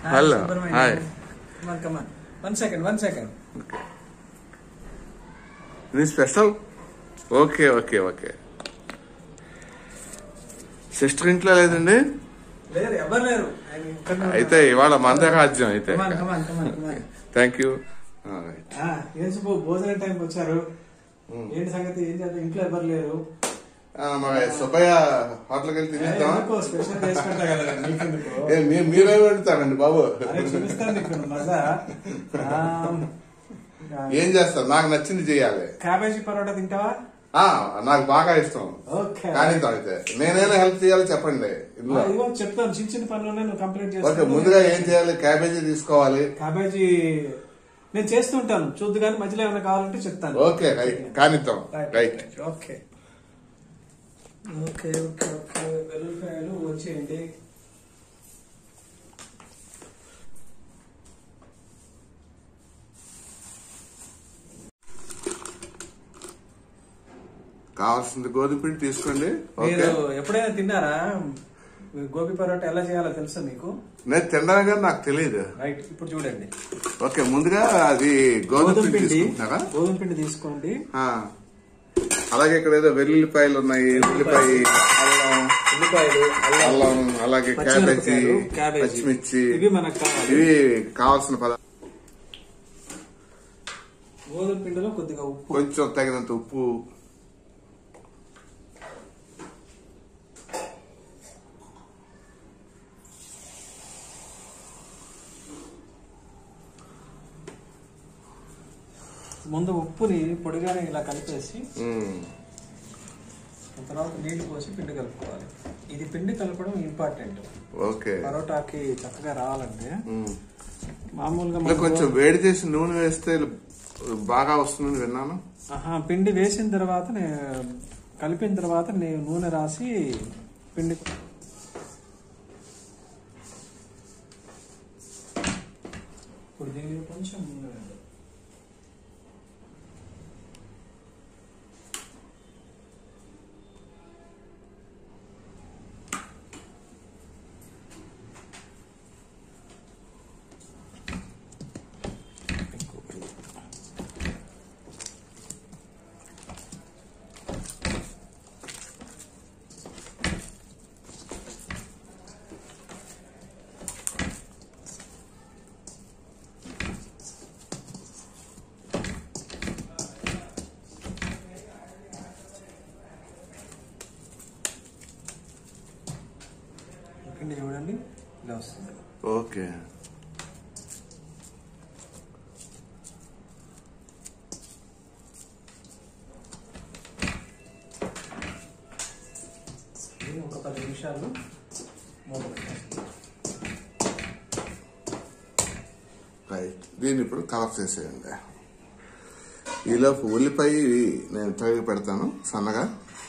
Hello Subramanian. Hi Come on, come on. One second, one second. ఇది special okay okay okay sister ఇంట్లో లేదండి లేరు ఎవరు లేరు ఆయన ఇక్కడనే ఉన్నారు. అయితే ఇవాళ మంద రాజ్యం అయితే Come on, come on, come on, come on. Thank you ఆ, ఏం సుబ్బు భోజనం టైంకి వచ్చారు ఏంటి సంగతి ఏం చేద్దాం ఇంట్లో ఎవరు లేరు మరి సుబ్బయ్య హోటల్కి వెళ్ళి తినేద్దాం ఎందుకో స్పెషల్ చేసి పెడతా కదా మీకెందుకు ఏ, మీ- మీరే పెడతారండి బాబు అదే చూపిస్తాను నీకు మజా ఆ, ఇంకా ఏం చేస్తారు నాకు నచ్చింది చేయాలి క్యాబేజీ పరోటా తింటావా ఆ నాకు బాగా ఇష్టం ఓకే కానీ తాగితే నేనైనా హెల్ప్ చేయాలి చెప్పండి ఆ, ఇందులో ఇదిగో చెప్తాను చిన్న చిన్న పనులు నువ్వు కంప్లీట్ ఓకే చేస్తాను ముందుగా ఏం చేయాలి క్యాబేజీ తీసుకోవాలి క్యాబేజీ నేను చేస్తుంటాను చూద్దు కానీ మధ్యలో ఏమైనా కావాలంటే చెప్తాను ఓకే రైట్ కానిద్దాం right okay okay okay okay వెల్లుల్లిపాయలు వచ్చేయండి కావాల్సింది గోధుమ పిండి తీసుకోండి ఓకే మీరు ఎప్పుడైనా తిన్నారా గోబీ పరోటా ఎలా చేయాలో తెలుసా మీకు నేను తినడానికి కానీ నాకు తెలియదు రైట్ ఇప్పుడు చూడండి ఓకే ముందుగా అది గోధుమ పిండి తీసుకుంటున్నారా గోధుమ పిండి తీసుకోండి ఆ. అలాగే ఇక్కడ ఏదో వెల్లుల్లిపాయలు ఉన్నాయి ఉల్లిపాయ అల్లం ఉల్లిపాయలు అల్లం అల్లం అలాగే క్యాబేజీ పచ్చిమిరపకాయలు, క్యాబేజీ. పచ్చిమిర్చి ఇవి మనకు కావాలి ఇవి కావాల్సిన పదార్థాలు గోధుమ పిండిలో కొద్దిగా ఉప్పు కొంచెం తగినంత ఉప్పు ముందు ఉప్పుని పొడిగానే ఇలా కలిపేసి ఉమ్. తర్వాత నీళ్లు పోసి పిండి కలుపుకోవాలి ఇది పిండి కలపడం ఇంపార్టెంట్ ఓకే పరోటాకి చక్కగా రావాలంటే ఉమ్. మామూలుగా ఇంకా మనకు- కొంచెం వేడి చేసి నూనె వేస్తే బాగా వస్తుందని విన్నాను ఆహా, పిండి వేసిన తర్వాత నే- కలిపిన తర్వాత నేను నూనె రాసి పిండి ఇప్పుడు దీనికి కొంచెం నూనె వేద్దాం. ఎక్కువ పిండి. పిండి చూడండి ఇలా వస్తుంది ఓకే దీన్ని ఒక పది నిమిషాలు మూత పెట్టాలి రైట్ దీన్ని ఇప్పుడు కలర్ చేసేయండి ఈలోపు ఉల్లిపాయ నేను తరిగి పెడతాను సన్నగా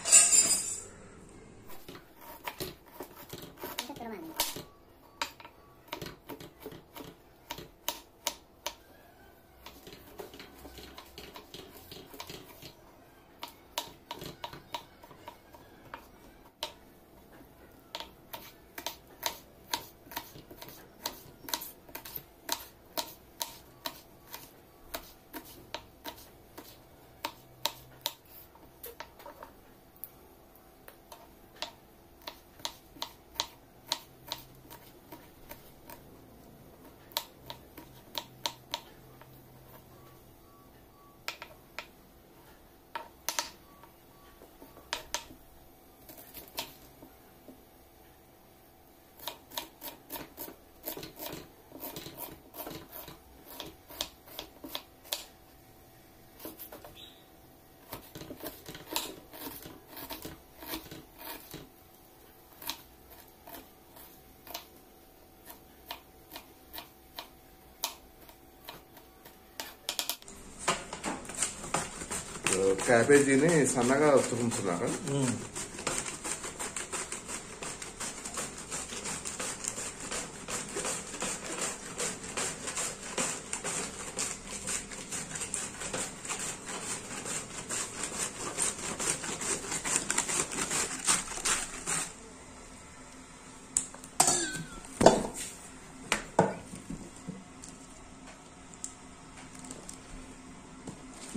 క్యాబేజీని సన్నగా తురుముతున్నారు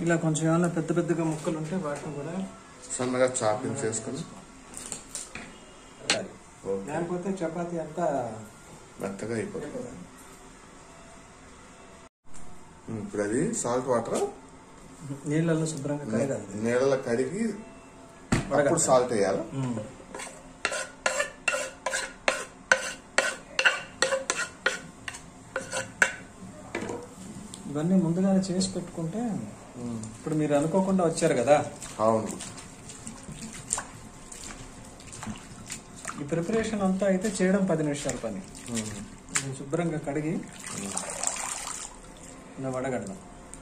ఇలా కొంచెం ఏమైనా పెద్ద పెద్దగా ముక్కలు ఉంటే వాటిని కూడా సన్నగా చాపింగ్ చేసుకుని పెట్టాలి. ఓకే. లేకపోతే చపాతీ అంతా మెత్తగా అయిపోతుంది ఉమ్, ఇప్పుడు అది సాల్ట్ వాటర్ నీళ్ళల్లో శుభ్రంగా కడగాలి నీళ్ళలో కడిగి అప్పుడు వడగట్టాలి. సాల్ట్ వేయాలి ఉమ్. ఇవన్నీ ముందుగానే చేసి పెట్టుకుంటే ఇప్పుడు మీరు అనుకోకుండా వచ్చారు కదా అవును ఈ ప్రిపరేషన్ అంతా అయితే చేయడం పది నిమిషాల పని ఉమ్. ఇది శుభ్రంగా కడిగి ఇలా వడగడదాం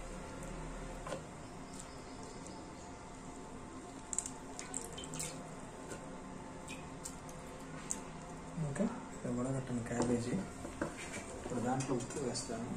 ఇంకా ఇక్కడ వడగట్టిన క్యాబేజీ ఇప్పుడు దాంట్లో ఉప్పు వేస్తాను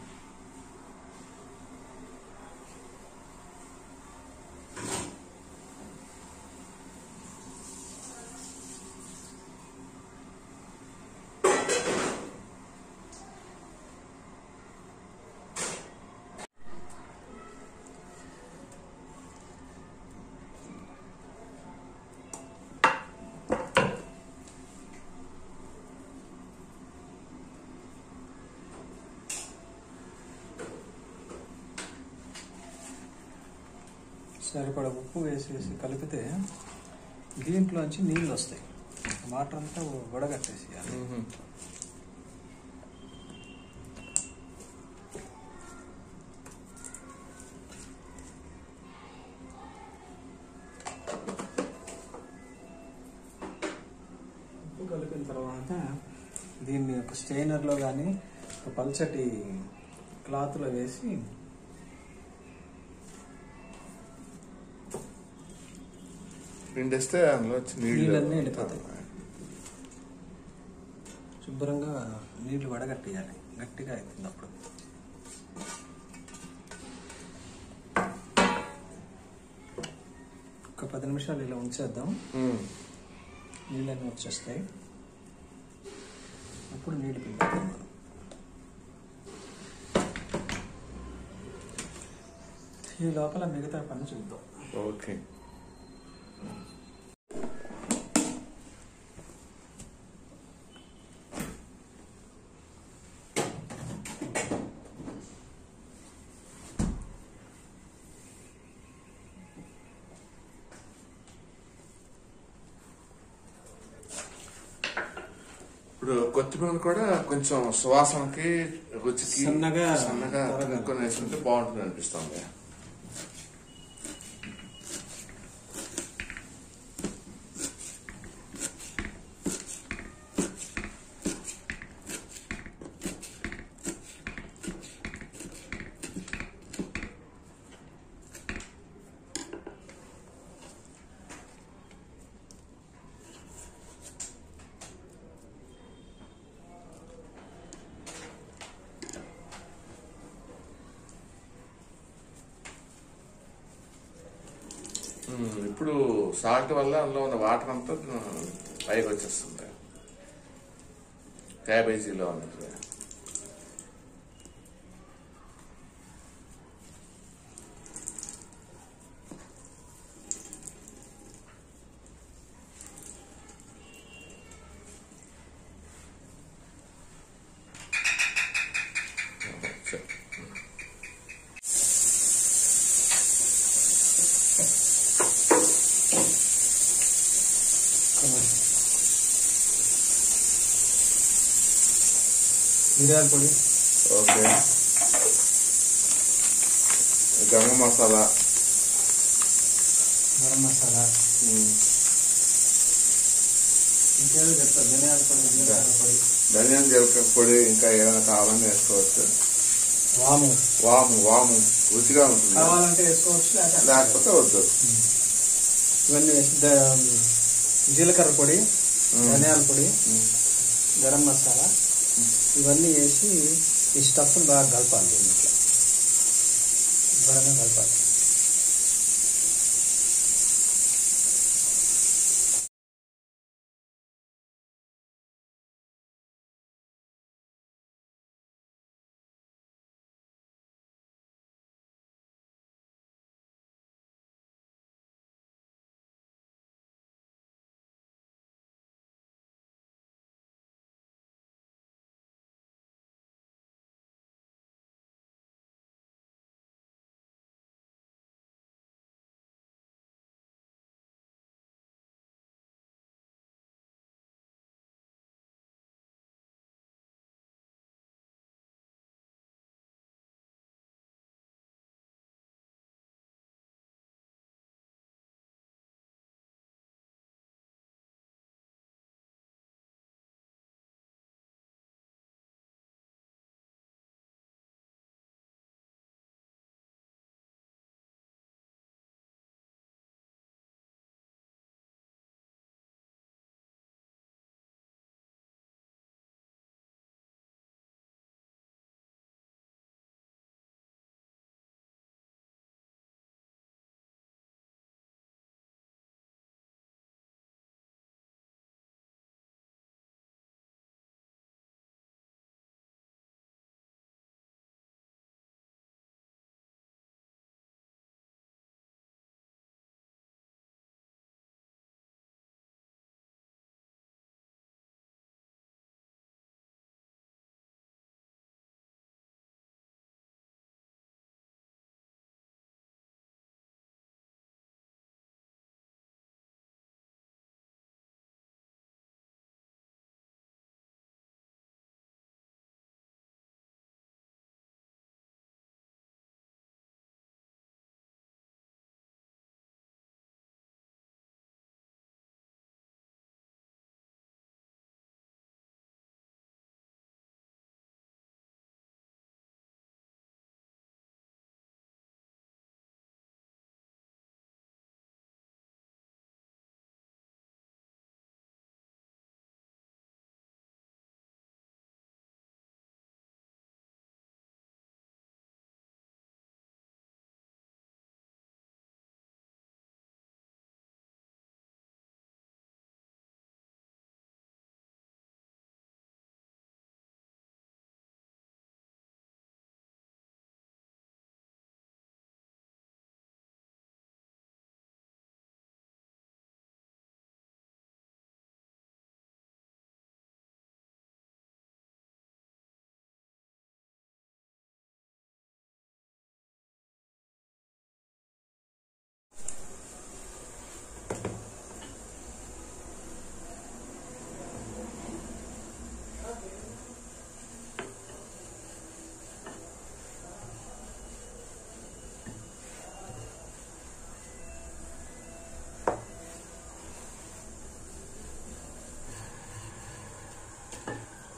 సరిపడా ఉప్పు వేసేసి కలిపితే దీంట్లోంచి నీళ్ళు వస్తాయి వాటర్ అంతా వడగట్టేసేయాలి ఉహు. ఉప్పు కలిపిన తర్వాత దీన్ని ఒక స్టెయినర్లో కానీ ఒక పల్చటి క్లాత్లో వేసి పిండేస్తే అందులో వచ్చి నీళ్ళు నీళ్ళన్నీ వెళ్ళిపోతాయి. శుభ్రంగా నీళ్లు వడగట్టేయాలి గట్టిగా అవుతుంది అప్పుడు ఒక పది నిమిషాలు ఇలా ఉంచేద్దాం ఉమ్. నీళ్ళన్నీ వచ్చేస్తాయి అప్పుడు నీళ్ళు పిండుతాం మనం ఈ లోపల మిగతా పని చూద్దాం ఓకే ఇప్పుడు కొత్తిమీర కూడా కొంచెం సువాసనకి రుచికి సన్నగా సన్నగా తరగాలి. తురుముకొని వేసుకుంటే బాగుంటుంది అనిపిస్తుంది ఉమ్, ఇప్పుడు సాల్ట్ వల్ల అందులో ఉన్న వాటర్ అంతా ఉమ్, పైకి వచ్చేస్తుంది క్యాబేజీలో ఉన్నది మిరియాల పొడి ఓకే గరం మసాలా గరం మసాలా ఉమ్, ఇంకేదో చెప్తారు ధనియాల పొడి జీలకర్ర పొడి ధనియం జీలకర్ర పొడి ఇంకా ఏమైనా కావాలని వేసుకోవచ్చు వాము వాము వాము రుచిగా ఉంటుంది కావాలంటే వేసుకోవచ్చు లేకపోతే లేకపోతే వద్దు ఇవన్నీ వేసి ద- జీలకర్ర పొడి ధనియాల పొడి ఉమ్, గరం మసాలా ఇవన్నీ వేసి ఈ స్టఫ్ బాగా కలపాలి దీంట్లో శుభ్రంగా కలపాలి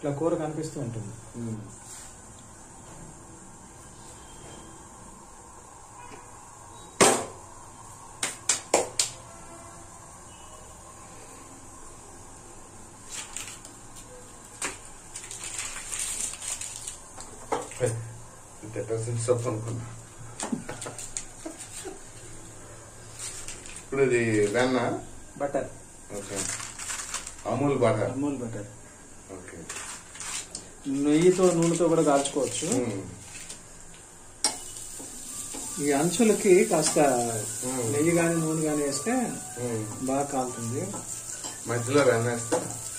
ఇట్లా కూర కనిపిస్తూ ఉంటుంది డెటర్జెంట్ సోప్ అనుకున్నా ఇప్పుడు ఇది వెన్న butter okay Amul butter Amul butter okay నెయ్యితో నూనెతో కూడా కాల్చుకోవచ్చు ఈ అంచులకి కాస్త మ్మ్. నెయ్యి కానీ నూనె కానీ వేస్తే మ్మ్. బాగా కాలుతుంది మధ్యలో వెన్న వేస్తా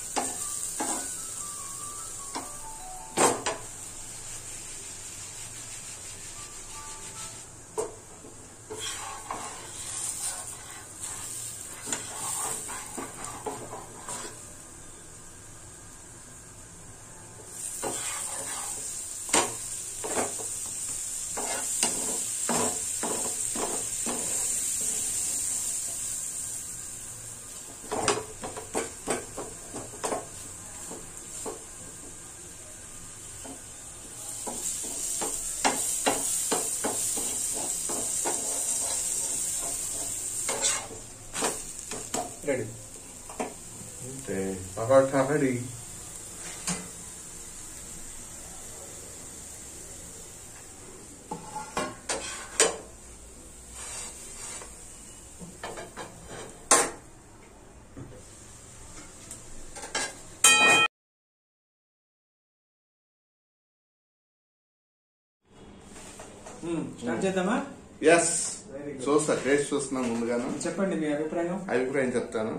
రెడీ అంటే పరోటా రెడీ స్టార్ట్ చేద్దామా ఎస్ Very good. చూస్తా టేస్ట్ చూస్తున్నా ముందుగాను చెప్పండి మీ అభిప్రాయం అభిప్రాయం చెప్తాను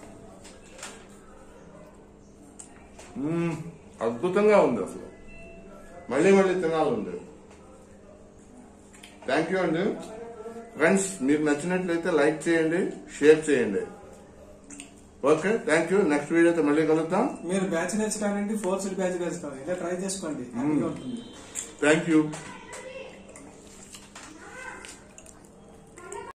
మ్మ్, అద్భుతంగా ఉంది అసలు మళ్ళీ మళ్ళీ తినాలండి థ్యాంక్ యూ అండి ఫ్రెండ్స్ మీకు నచ్చినట్లయితే లైక్ చేయండి షేర్ చేయండి ఓకే థ్యాంక్ యూ నెక్స్ట్ వీడియోతో మళ్ళీ కలుద్దాం మీరు బ్యాచిలర్స్ కానివ్వండి ఫోర్త్ బ్యాచిలర్స్ కానివ్వండి ఇలా ట్రై చేసుకోండి హ్యాపీగా ఉంటుంది థ్యాంక్ యూ